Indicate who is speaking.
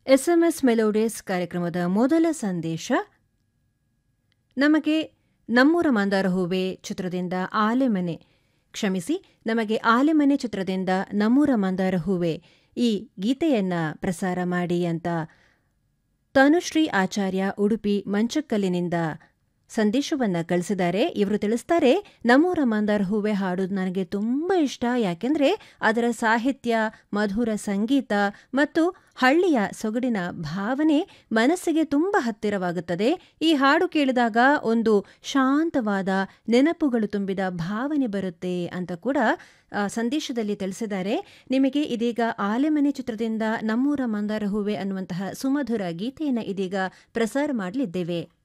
Speaker 1: SMS melodious ಕಾರ್ಯಕ್ರಮದ ಮೊದಲ ಸಂದೇಶ ನಮಗೆ ನಮ್ಮೂರ ಮಂದಾರ ಹೂವೆ ಚಿತ್ರದಿಂದ ಆಲೆಮನೆ ಕ್ಷಮಿಸಿ ನಮಗೆ ಆಲೆಮನೆ ಚಿತ್ರದಿಂದ ನಮ್ಮೂರ ಮಂದಾರ ಹೂವೆ ಈ ಗೀತೆಯನ್ನ ಪ್ರಸಾರ ಮಾಡಿ ಅಂತ ತನುಶ್ರೀ ಆಚಾರ್ಯ ಉಡುಪಿ ಮಂಚಕ್ಕಲ್ಲಿನಿಂದ ಸಂದೇಶವನ್ನ ಕಳಿಸಿದ್ದಾರೆ ಇವರು ತಿಳಿಸ್ತಾರೆ ನಮ್ಮೂರ ಮಂದಾರ ಹೂವೆ ಹಾಡೋದು ನನಗೆ ತುಂಬ ಇಷ್ಟ ಯಾಕೆಂದ್ರೆ ಅದರ ಸಾಹಿತ್ಯ ಮಧುರ ಸಂಗೀತ ಮತ್ತು ಹಳ್ಳಿಯ ಸೊಗಡಿನ ಭಾವನೆ ಮನಸ್ಸಿಗೆ ತುಂಬ ಹತ್ತಿರವಾಗುತ್ತದೆ ಈ ಹಾಡು ಕೇಳಿದಾಗ ಒಂದು ಶಾಂತವಾದ ನೆನಪುಗಳು ತುಂಬಿದ ಭಾವನೆ ಬರುತ್ತೆ ಅಂತ ಕೂಡ ಆ, ಸಂದೇಶದಲ್ಲಿ ತಿಳಿಸಿದ್ದಾರೆ ನಿಮಗೆ ಇದೀಗ ಆಲೆಮನೆ ಚಿತ್ರದಿಂದ ನಮ್ಮೂರ ಮಂದಾರ ಹೂವೆ ಅನ್ನುವಂತಹ ಸುಮಧುರ ಗೀತೆಯನ್ನು ಇದೀಗ ಪ್ರಸಾರ ಮಾಡಲಿದ್ದೇವೆ